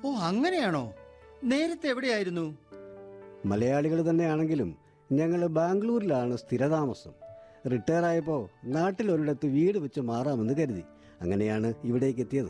ഓ അങ്ങനെയാണോ നേരത്തെ എവിടെയായിരുന്നു മലയാളികൾ തന്നെയാണെങ്കിലും ഞങ്ങൾ ബാംഗ്ലൂരിലാണ് സ്ഥിരതാമസം റിട്ടയർ ആയപ്പോൾ നാട്ടിൽ ഒരിടത്ത് വീട് വെച്ച് മാറാമെന്ന് കരുതി അങ്ങനെയാണ് ഇവിടേക്ക് എത്തിയത്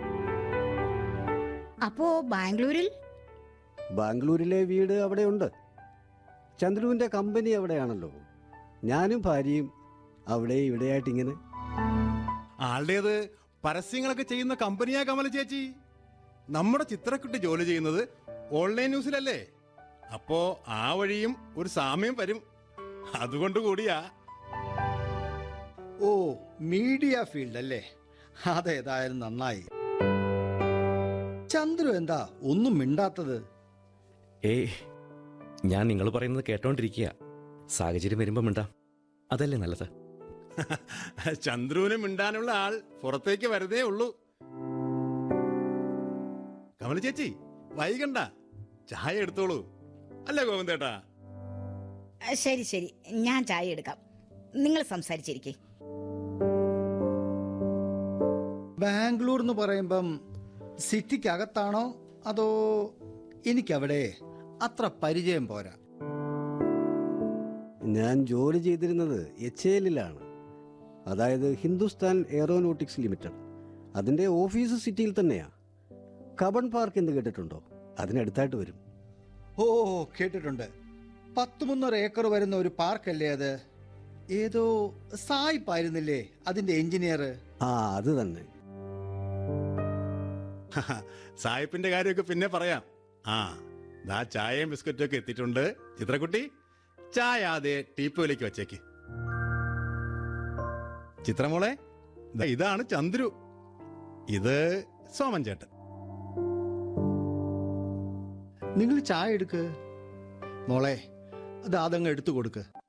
അപ്പോ ബാംഗ്ലൂരിൽ ബാംഗ്ലൂരിലെ വീട് അവിടെയുണ്ട് ചന്ദ്രുവിൻ്റെ കമ്പനി അവിടെയാണല്ലോ ഞാനും ഭാര്യയും അവിടെ ഇവിടെയായിട്ട് ഇങ്ങനെ ആളുടേത് പരസ്യങ്ങളൊക്കെ ചെയ്യുന്ന കമ്പനിയാ കമല ചേച്ചി നമ്മുടെ ചിത്രക്കുട്ടി ജോലി ചെയ്യുന്നത് ഓൺലൈൻ ന്യൂസിലല്ലേ അപ്പോ ആ വഴിയും ഒരു സാമ്യം വരും അതുകൊണ്ട് കൂടിയാ ഓ മീഡിയ ഫീൽഡ് അല്ലേ അതേതായാലും നന്നായി ചന്ദ്രു എന്താ ഒന്നും മിണ്ടാത്തത് ഏയ് ഞാൻ നിങ്ങൾ പറയുന്നത് കേട്ടോണ്ടിരിക്കുക സാഹചര്യം വരുമ്പം മിണ്ടാം അതല്ലേ നല്ലത് ചന്ദ്രുവിന് മിണ്ടാനുള്ള ആൾ പുറത്തേക്ക് വരുന്നേ ഉള്ളൂ കമല ചേച്ചി വൈകണ്ട ചായ എടുത്തോളൂ അല്ലേ ഗോവിന്ദേട്ടാ അഹ് ശരി ശരി ഞാൻ ചായ എടുക്കാം നിങ്ങൾ സംസാരിച്ചിരിക്കേ ബാംഗ്ലൂർ എന്ന് പറയുമ്പം സിറ്റിക്കകത്താണോ അതോ എനിക്കവിടെ അത്ര പരിചയം പോരാ ഞാൻ ജോലി ചെയ്തിരുന്നത് എച്ച് എല്ലിലാണ് അതായത് ഹിന്ദുസ്ഥാൻ എയറോനോട്ടിക്സ് ലിമിറ്റഡ് അതിൻ്റെ ഓഫീസ് സിറ്റിയിൽ തന്നെയാ കബൺ പാർക്ക് എന്ന് കേട്ടിട്ടുണ്ടോ അതിനടുത്തായിട്ട് വരും ഓ കേട്ടിട്ടുണ്ട് പത്ത് മുന്നൂറ് ഏക്കർ വരുന്ന ഒരു പാർക്കല്ലേ അത് ഏതോ സായിപ്പായിരുന്നില്ലേ അതിന്റെ എഞ്ചിനീയർ ആ അത് തന്നെ സായിപ്പിന്റെ കാര്യമൊക്കെ പിന്നെ പറയാം ആ ദാ ചായയും ബിസ്ക്കറ്റും ഒക്കെ എത്തിയിട്ടുണ്ട് ചിത്രക്കുട്ടി ചായ ആദ്യ ടീപ്പോയിലേക്ക് വെച്ചേക്ക് ചിത്രമോളെ ദാ ഇതാണ് ചന്ദ്രു ഇത് സോമൻ ചേട്ടൻ നിങ്ങൾ ചായ എടുക്ക് മോളെ അത് അതങ്ങ് എടുത്തു കൊടുക്ക്